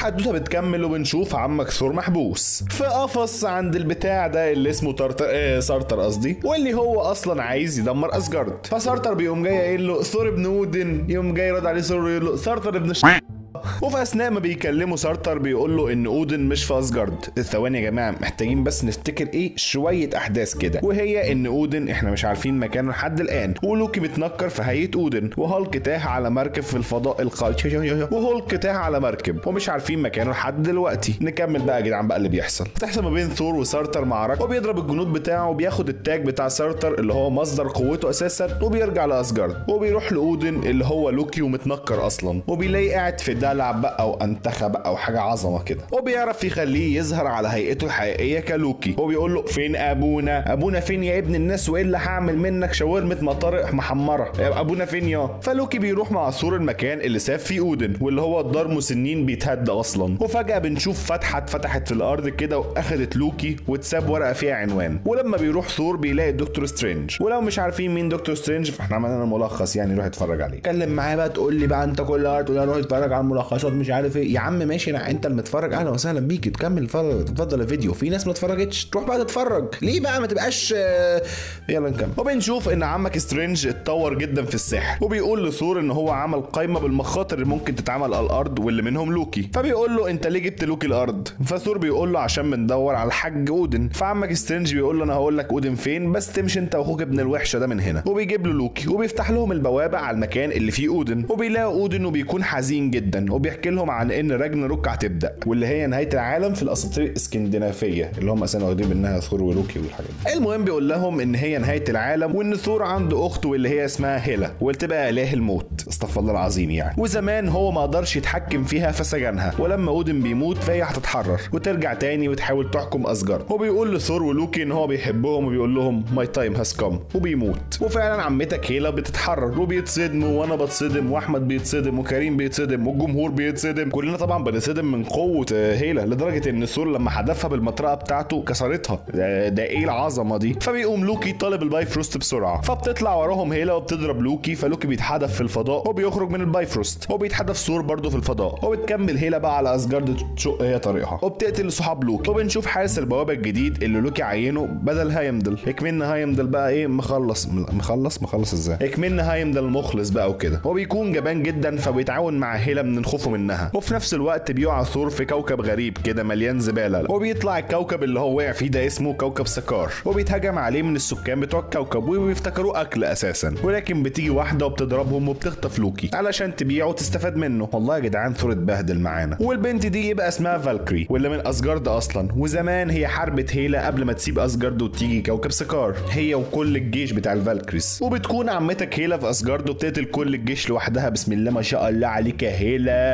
والحدوته بتكمل وبنشوف عمك ثور محبوس في قفص عند البتاع ده اللي اسمه ترتر آه سارتر قصدي واللي هو اصلا عايز يدمر اسجارد فسارتر بيقوم جاي قايل له ثور ابن اودن يقوم جاي يرد عليه ثور يقول له سارتر ابن ش... وفي اثناء ما بيكلموا سارتر بيقول له ان اودن مش في اسجارد الثواني يا جماعه محتاجين بس نفتكر ايه شويه احداث كده وهي ان اودن احنا مش عارفين مكانه لحد الان ولوكي متنكر في هيئه اودن وهالك تاه على مركب في الفضاء الخارجي وهولك تاه على مركب ومش عارفين مكانه لحد دلوقتي نكمل بقى يا جدعان بقى اللي بيحصل تحصل ما بين ثور وسارتر معركه وبيضرب الجنود بتاعه وبياخد التاج بتاع سارتر اللي هو مصدر قوته اساسا وبيرجع لاسجارد وبيروح لاودن اللي هو لوكي ومتنكر اصلا وبيلاقي قاعد في دلع بقى وانتخه بقى او حاجه عظمه كده وبيعرف يخليه يظهر على هيئته الحقيقيه كلوكي وبيقول له فين ابونا ابونا فين يا ابن الناس والا هعمل منك شاورمه مطارق محمره يا ابونا فين يا فلوكي بيروح مع ثور المكان اللي ساب فيه اودن واللي هو الدار مسنين بيتهد اصلا وفجاه بنشوف فتحه اتفتحت في الارض كده واخدت لوكي واتساب ورقه فيها عنوان ولما بيروح ثور بيلاقي دكتور سترينج ولو مش عارفين مين دكتور سترينج فاحنا عملنا ملخص يعني روح اتفرج عليه اتكلم معاه بقى تقول لي بقى انت كل وقت تقول لي روح اتفرج على الملخصات مش عارف ايه يا عم ماشي انا انت المتفرج اهلا وسهلا بيك تكمل اتفضل الفيديو في ناس ما اتفرجتش تروح بقى تتفرج ليه بقى ما تبقاش آه، يلا نكمل وبنشوف ان عمك سترينج اتطور جدا في السحر وبيقول لثور ان هو عمل قائمه بالمخاطر اللي ممكن تتعمل على الارض واللي منهم لوكي فبيقول له انت ليه جبت لوكي الارض فثور بيقول له عشان بندور على الحاج اودن فعمك سترينج بيقول له انا هقول لك اودن فين بس تمشي انت واخوك ابن الوحشه ده من هنا وبيجيب له لوكي وبيفتح لهم البوابه على المكان اللي فيه اودن وبيلاقوا اودن وبيكون حزين جدا وبيحكي لهم عن ان راجناروك هتبدا واللي هي نهايه العالم في الاساطير الاسكندنافيه اللي هم اساسا واخدين منها ثور ولوكي والحاجات دي المهم بيقول لهم ان هي نهايه العالم وان ثور عنده اخت واللي هي اسمها هيلا وتبقى اله الموت استغفر الله العظيم يعني وزمان هو ما قدرش يتحكم فيها فسجنها ولما اودن بيموت فهي هتتحرر وترجع تاني وتحاول تحكم اسجارد وبيقول لثور ولوكي ان هو بيحبهم وبيقول لهم ماي تايم هاز كم وبيموت وفعلا عمتك هيلا بتتحرر وبيتصدموا وانا بتصدم واحمد بيتصدم وكريم بيتصدم والجمهور بيتصدم كلنا طبعا بنتصدم من قوه هيلا لدرجه ان ثور لما حدفها بالمطرقه بتاعته كسرتها ده, ده ايه العظمه دي فبيقوم لوكي طالب البايفروست بسرعه فبتطلع وراهم هيلا وبتضرب لوكي فلوكي بيتحدف في الفضاء وبيخرج من البايفروست وبيتحدف ثور برضه في الفضاء وبتكمل هيلا بقى على اسجارد تشق هي طريقها وبتقتل صحاب لوكي وبنشوف حارس البوابه الجديد اللي لوكي عينه بدل هايمدل اكمن هايمدل بقى ايه مخلص مخلص مخلص ازاي اكمن هايمدل مخلص بقى وكده هو بيكون جبان جدا فبيتعاون مع هيلا من خوفه منها وفي نفس الوقت بيقع ثور في كوكب غريب كده مليان زباله وبيطلع الكوكب اللي هو وقع فيه ده اسمه كوكب سكار وبيتهجم عليه من السكان بتوع الكوكب وبيفتكروه اكل اساسا ولكن بتيجي واحده وبتضربهم وبتخطف لوكي علشان تبيعه وتستفاد منه والله يا جدعان ثور اتبهدل معانا والبنت دي يبقى اسمها فالكري واللي من اسجارد اصلا وزمان هي حاربت هيلا قبل ما تسيب اسجارد وتيجي كوكب سكار هي وكل الجيش بتاع الفالكريز وبتكون عمتك هيلا في اسجارد وبتقتل كل الجيش لوحدها بسم الله ما شاء الله عليك يا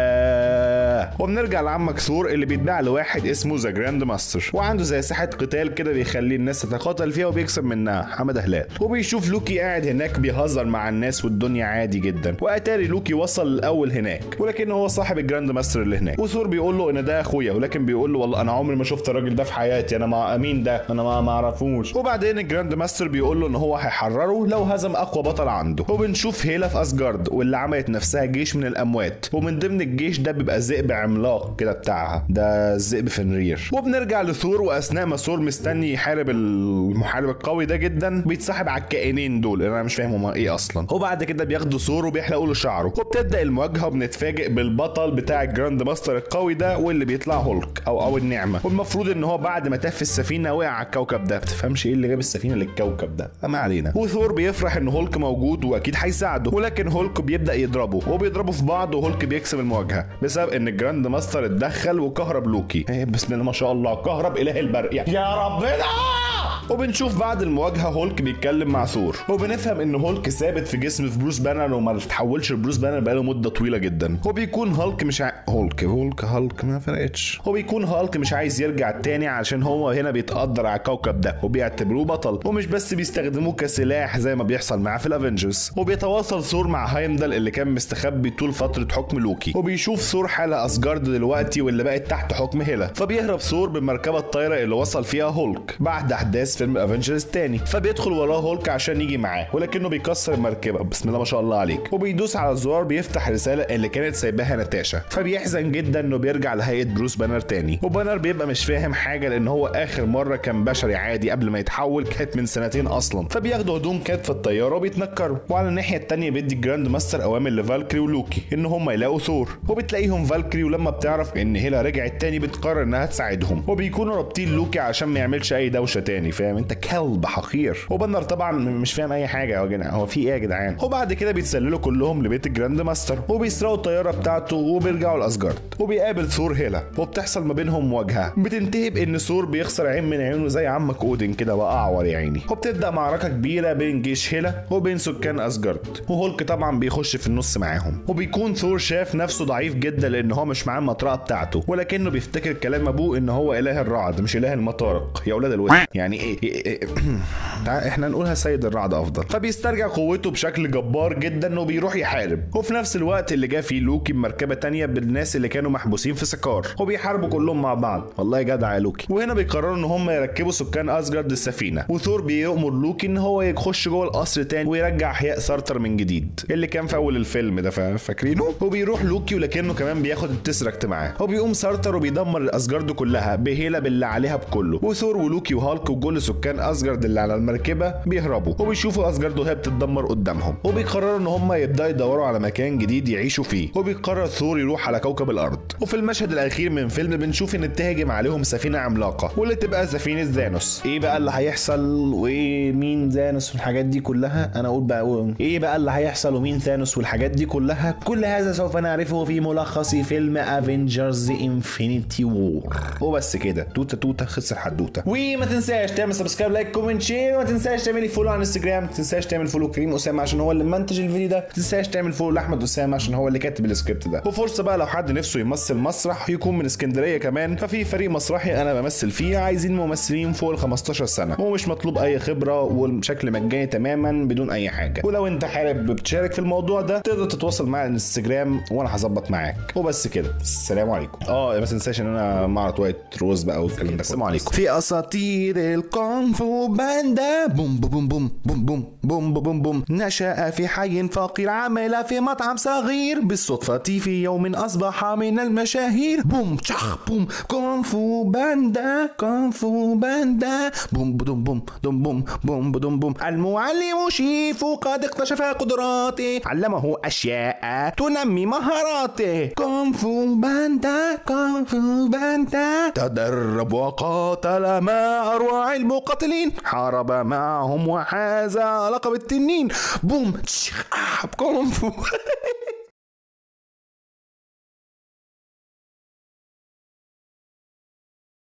هيلا وبنرجع لعمك ثور اللي بيتباع لواحد اسمه ذا جراند ماستر وعنده زي ساحه قتال كده بيخلي الناس تتقاتل فيها وبيكسب منها حمد هلال وبيشوف لوكي قاعد هناك بيهزر مع الناس والدنيا عادي جدا واتاري لوكي وصل الاول هناك ولكن هو صاحب الجراند ماستر اللي هناك وثور بيقول له ان ده اخويا ولكن بيقول له والله انا عمري ما شفت الراجل ده في حياتي انا مع مين ده انا ما ما اعرفوش وبعدين الجراند ماستر بيقول له ان هو هيحرره لو هزم اقوى بطل عنده وبنشوف هيلا في اسجارد واللي عملت نفسها جيش من الاموات ومن ضمن الجيش ده بيبقى ذئب عملاق كده بتاعها ده الذئب فنرير وبنرجع لثور واثناء ما ثور مستني يحارب المحارب القوي ده جدا بيتصاحب على الكائنين دول اللي انا مش فاهم هما ايه اصلا وبعد كده بياخدوا ثور وبيحلقوا له شعره وبتبدا المواجهه وبنتفاجئ بالبطل بتاع الجراند ماستر القوي ده واللي بيطلع هولك او او النعمه والمفروض ان هو بعد ما تف السفينه وقع على الكوكب ده بتفهمش ايه اللي جاب السفينه للكوكب ده ما علينا وثور بيفرح ان هولك موجود واكيد هيساعده ولكن هولك بيبدا يضربه وبيضربوا في بعض وهولك بيكسب المواجهه بسبب ان الجراند ماستر اتدخل وكهرب لوكي إيه بسم الله ما شاء الله كهرب اله البرق يا ربنا وبنشوف بعد المواجهه هولك بيتكلم مع ثور وبنفهم ان هولك ثابت في جسم في بروس بانر وما تحولش لبروس بانر بقاله مده طويله جدا هو بيكون هالك مش ع... هولك هولك هالك ما فرقتش هو بيكون هالك مش عايز يرجع تاني علشان هو هنا بيتقدر على الكوكب ده وبيعتبروه بطل ومش بس بيستخدموه كسلاح زي ما بيحصل معاه في الافنجرز وبيتواصل ثور مع هايمدل اللي كان مستخبي طول فتره حكم لوكي وبيشوف ثور حالة اسجارد دلوقتي واللي بقت تحت حكم هيلا فبيهرب ثور بالمركبه الطايره اللي وصل فيها هولك بعد احداث فيلم افنجرز الثاني فبيدخل وراه هولك عشان يجي معاه ولكنه بيكسر المركبه بسم الله ما شاء الله عليك وبيدوس على الزرار بيفتح رساله اللي كانت سايباها ناتاشا فبيحزن جدا انه بيرجع لهيئه بروس بانر تاني وبانر بيبقى مش فاهم حاجه لان هو اخر مره كان بشري عادي قبل ما يتحول كانت من سنتين اصلا فبياخدوا هدوم كات في الطياره وبيتنكروا وعلى الناحيه التانيه بيدي الجراند ماستر اوامر لفالكري ولوكي ان هم يلاقوا ثور وبتلاقيهم فالكري ولما بتعرف ان هيلا رجعت تاني بتقرر انها تساعدهم وبيكونوا رابطين لوكي عشان ما يعملش اي دوشه تاني فاهم انت كلب حقير وبنر طبعا مش فاهم اي حاجه هو جدع- هو في ايه يا جدعان وبعد كده بيتسللوا كلهم لبيت الجراند ماستر وبيسرقوا الطياره بتاعته وبيرجعوا لاسجارد وبيقابل ثور هيلا وبتحصل ما بينهم مواجهه بتنتهي بان ثور بيخسر عين من عيونه زي عمك اودن كده بقى اعور يا عيني وبتبدا معركه كبيره بين جيش هيلا وبين سكان اسجارد وهولك طبعا بيخش في النص معاهم وبيكون ثور شاف نفسه ضعيف جدا لان هو مش معاه المطرقه بتاعته ولكنه بيفتكر كلام ابوه ان هو اله الرعد مش اله المطارق يا اولاد الوحش يعني ايه, إيه, إيه تعال احنا نقولها سيد الرعد افضل فبيسترجع قوته بشكل جبار جدا وبيروح يحارب وفي نفس الوقت اللي جه فيه لوكي بمركبه تانية بالناس اللي كانوا محبوسين في سكار وبيحاربوا كلهم مع بعض والله جدع يا لوكي وهنا بيقرروا ان هم يركبوا سكان اسجارد السفينه وثور بيأمر لوكي ان هو يخش جوه القصر تاني ويرجع احياء سارتر من جديد اللي كان في اول الفيلم ده فا- فاكرينه وبيروح لوكي ولكنه كمان بياخد التسركت معاه وبيقوم سارتر وبيدمر الاسجارد كلها بهيلا باللي عليها بكله وثور ولوكي وهالك وكل سكان اسجارد اللي على المركبه بيهربوا وبيشوفوا اسجارد وهي بتتدمر قدامهم وبيقرروا ان هم يبداوا يدوروا على مكان جديد يعيشوا فيه وبيقرر ثور يروح على كوكب الارض وفي المشهد الاخير من فيلم بنشوف ان تهجم عليهم سفينه عملاقه واللي تبقى سفينه زانوس ايه بقى اللي هيحصل ومين زانوس والحاجات دي كلها انا اقول بقى أقول ايه بقى اللي هيحصل ومين ثانوس والحاجات دي كلها كل هذا سوف نعرفه في ملخص فيلم افنجرز انفينيتي وور وبس كده توته توته خسر حدوته وما تنساش تعمل سبسكرايب لايك كومنت شير وما تنساش تعملي فولو على انستجرام ما تنساش تعمل فولو كريم اسامه عشان هو اللي منتج الفيديو ده ما تنساش تعمل فولو لاحمد اسامه عشان هو اللي كاتب السكريبت ده وفرصه بقى لو حد نفسه يمثل مسرح يكون من اسكندريه كمان ففي فريق مسرحي انا بمثل فيه عايزين ممثلين فوق ال 15 سنه ومش مطلوب اي خبره وبشكل مجاني تماما بدون اي حاجه ولو انت حابب تشارك في الموضوع ده تقدر تتواصل معايا على الانستجرام وانا هظبط معاك وبس كده السلام عليكم اه ما تنساش ان انا معرض وايت روز بقى والكلام ده السلام عليكم في اساطير الكونغ فو باندا بوم بوم بوم بوم بوم بوم بوم بوم نشأ في حي فقير عمل في مطعم صغير بالصدفة في يوم أصبح من المشاهير بوم تشخ بوم كونغ فو باندا كونغ فو باندا بوم بدوم بوم دوم بوم بوم بدوم بوم المعلم شيفو قد اكتشف قدراته علمه أشياء تنمي مهاراته كونغ فو باندا كونغ فو باندا تدرب وقاتل مع أروع المقاتلين حارب معهم وحاز لقب التنين بوم تشخ آه، كونغ فو